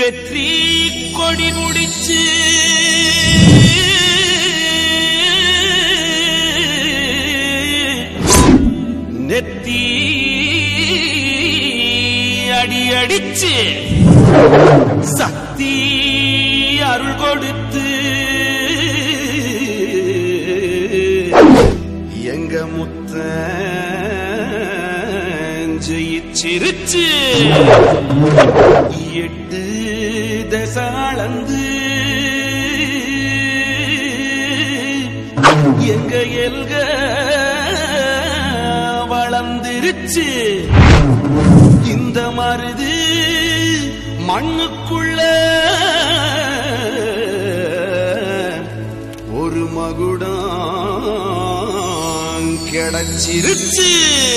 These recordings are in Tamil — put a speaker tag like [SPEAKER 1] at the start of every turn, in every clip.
[SPEAKER 1] வெற்றி கொடி முடிச்சு நெத்தி அடி அடிச்சு சக்தி அருள் கொடுத்து எங்க முத்த ஜெயிச்சிருச்சு எட்டு தசாளந்து எங்க எல்க வளர்ந்துருச்சு இந்த மருது மண்ணுக்குள்ள ஒரு மகுடம் கிடைச்சிருச்சு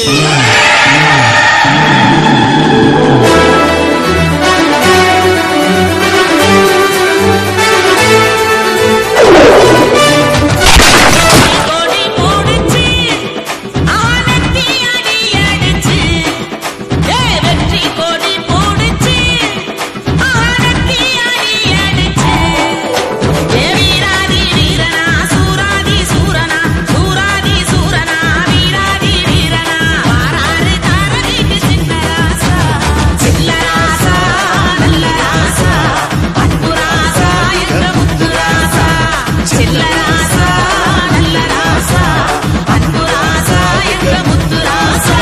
[SPEAKER 2] கொடி போடுச்சு ஆனத்தி அடி அடிச்சு ஏ வெற்றி கொடி போடுச்சு ஆனத்தி அடி அடிச்சு ஏ வீராதி வீரனா சூராதி சூரனா சூராதி சூரனா வீராதி வீரனா வாராறு தாரதிக்கு சின்ன ராசா சின்ன ராசா நல்ல ராசா அன்பு ராசா என்ற முத்து ராசா சின்ன ராசா நல்ல ராசா அன்பு ராசா என்ற முத்து ராசா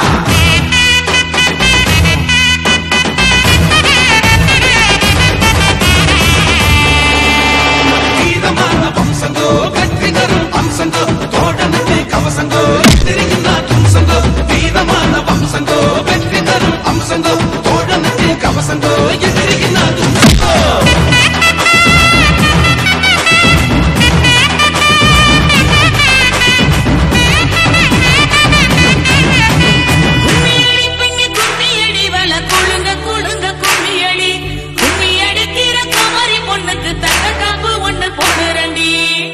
[SPEAKER 1] வீரமான வம்சங்கோ வெற்றி தரும் அம்சங்கோ தோழனுக்கு கவசங்கோ தெரியுன்னா தும்சங்கோ வீரமான வம்சங்கோ வெற்றி தரும் அம்சங்கோ தோழனுக்கு கவசங்கோ எதிரியின்னா தும்சங்கோ
[SPEAKER 2] கும்மியடி பெண்ணு கும்மியடி வல குழுங்க குழுங்க கும்மியடி கும்மி அடிக்கிற குமரி பொண்ணுக்கு தங்க காப்பு ஒண்ணு போடுறண்டி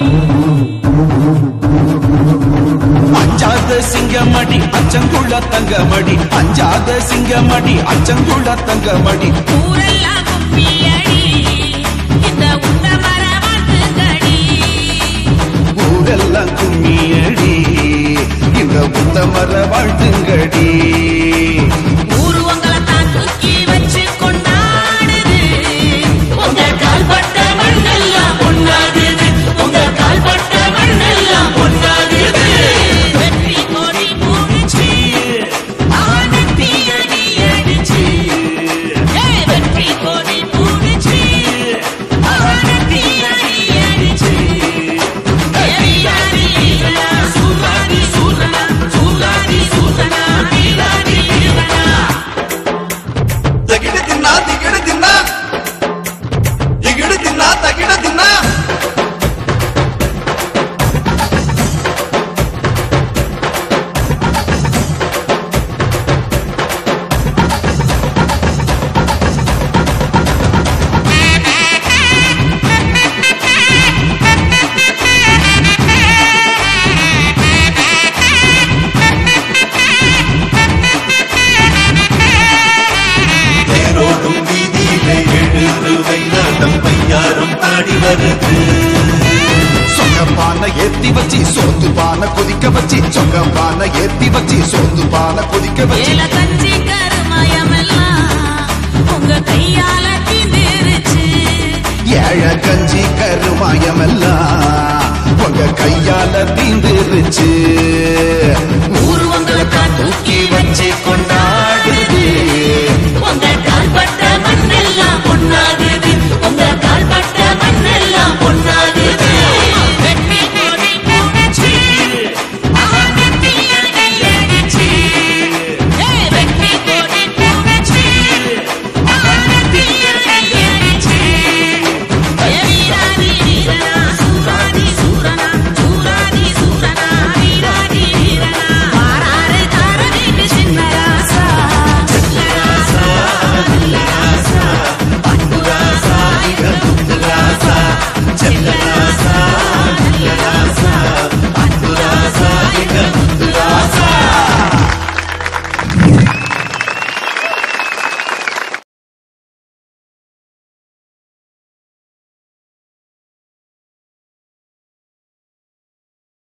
[SPEAKER 1] அஞ்சாத சிங்கமடி அச்சங்குள்ள தங்கமடி அஞ்சாத சிங்கமடி அச்சங்குள்ள தங்கமடி
[SPEAKER 2] ஊரெல்லாம் கும்மியடி இந்த உந்த மர வாழ்த்துங்கடி
[SPEAKER 1] ஊரெல்லாம் கும்மியடி இந்த உத்தமர வாழ்த்துங்கடி
[SPEAKER 2] ஊரு உங்களை தான் தூக்கி வச்சு கொண்டாடுது உங்க கால்பட்ட மண்ணெல்லாம் பொன்னாகுது உங்க கால்பட்ட மண்ணெல்லாம் பொன்னாகுது வெற்றி கொடி மூடிச்சு ஆனத்தி அடி அடிச்சு ஏய் வெற்றி கொடி மூடிச்சு ஆனத்தி அடி அடிச்சு வீராதி வீரனா சூராதி சூரனா சூராதி சூரனா வீராதி வீரனா
[SPEAKER 3] தகிட தின்னா திகிட தின்னா திகிட தின்னா தகிட தின்னா தேரோடும் வீதியிலே எழுதுவை நாட்டம் பையாரும் பாடி வருது
[SPEAKER 1] சொங்கப்பான ஏத்தி வச்சு சோத்து பான கொதிக்க வச்சு சொங்கப்பான ஏத்தி வச்சு சோத்து பான கொதிக்க வச்சு
[SPEAKER 2] ஏல கஞ்சி கருமயமெல்லாம் உங்க கையால திந்திருச்சு
[SPEAKER 1] ஏழ கஞ்சி கருமாயமெல்லாம் உங்க கையால தீந்துருச்சு
[SPEAKER 2] ஊரு உங்களை தான் தூக்கி வச்சு